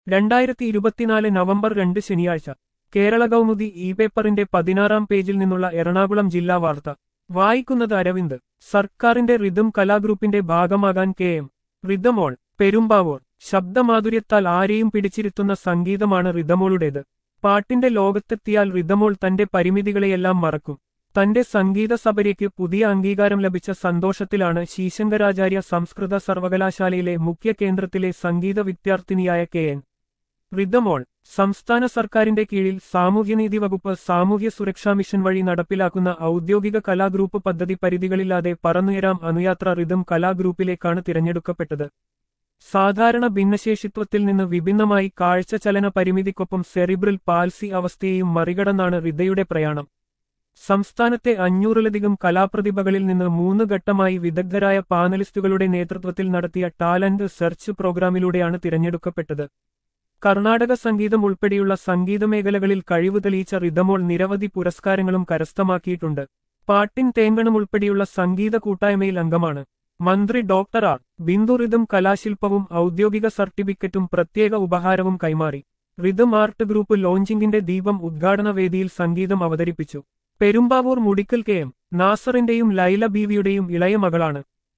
രണ്ടായിരത്തി ഇരുപത്തിനാല് നവംബർ രണ്ട് ശനിയാഴ്ച കേരള കൗമുദി ഇ പേപ്പറിന്റെ പതിനാറാം പേജിൽ നിന്നുള്ള എറണാകുളം ജില്ലാ വാർത്ത വായിക്കുന്നത് അരവിന്ദ് സർക്കാരിന്റെ റിതം കലാഗ്രൂപ്പിന്റെ ഭാഗമാകാൻ കെ എം റിതമോൾ പെരുമ്പാവൂർ ശബ്ദമാധുര്യത്താൽ ആരെയും പിടിച്ചിരുത്തുന്ന സംഗീതമാണ് റിതമോളുടേത് പാട്ടിന്റെ ലോകത്തെത്തിയാൽ റിതമോൾ തന്റെ പരിമിതികളെയെല്ലാം മറക്കും തന്റെ സംഗീത സഭയ്ക്ക് പുതിയ അംഗീകാരം ലഭിച്ച സന്തോഷത്തിലാണ് ശീശങ്കരാചാര്യ സംസ്കൃത സർവകലാശാലയിലെ മുഖ്യ കേന്ദ്രത്തിലെ സംഗീത വിദ്യാർത്ഥിനിയായ കെ എൻ റിതമോൾ സംസ്ഥാന സർക്കാരിന്റെ കീഴിൽ സാമൂഹ്യനീതി വകുപ്പ് സാമൂഹ്യ സുരക്ഷാ മിഷൻ വഴി നടപ്പിലാക്കുന്ന ഔദ്യോഗിക കലാഗ്രൂപ്പ് പദ്ധതി പരിധികളില്ലാതെ പറന്നുയരാം അനുയാത്ര റിതം കലാഗ്രൂപ്പിലേക്കാണ് തിരഞ്ഞെടുക്കപ്പെട്ടത് സാധാരണ ഭിന്നശേഷിത്വത്തിൽ നിന്ന് വിഭിന്നമായി കാഴ്ച ചലന പരിമിതിക്കൊപ്പം സെറിബ്രൽ പാൽസി അവസ്ഥയെയും മറികടന്നാണ് റിതയുടെ പ്രയാണം സംസ്ഥാനത്തെ അഞ്ഞൂറിലധികം കലാപ്രതിഭകളിൽ നിന്ന് മൂന്ന് ഘട്ടമായി വിദഗ്ധരായ പാനലിസ്റ്റുകളുടെ നേതൃത്വത്തിൽ നടത്തിയ ടാലന്റ് സെർച്ച് പ്രോഗ്രാമിലൂടെയാണ് തിരഞ്ഞെടുക്കപ്പെട്ടത് കർണാടക സംഗീതം ഉൾപ്പെടെയുള്ള സംഗീത മേഖലകളിൽ കഴിവ് തെളിയിച്ച റിതമോൾ നിരവധി പുരസ്കാരങ്ങളും കരസ്ഥമാക്കിയിട്ടുണ്ട് പാട്ടിൻ തേങ്കണം ഉൾപ്പെടെയുള്ള സംഗീത കൂട്ടായ്മയിൽ അംഗമാണ് മന്ത്രി ഡോക്ടർ ആർ ബിന്ദു റിതം കലാശില്പവും ഔദ്യോഗിക സർട്ടിഫിക്കറ്റും പ്രത്യേക ഉപഹാരവും കൈമാറി റിതം ആർട്ട് ഗ്രൂപ്പ് ലോഞ്ചിങ്ങിന്റെ ദീപം ഉദ്ഘാടന വേദിയിൽ സംഗീതം അവതരിപ്പിച്ചു പെരുമ്പാവൂർ മുടിക്കൽ കെ എം നാസറിന്റെയും ലൈല ബീവിയുടെയും ഇളയ മകളാണ്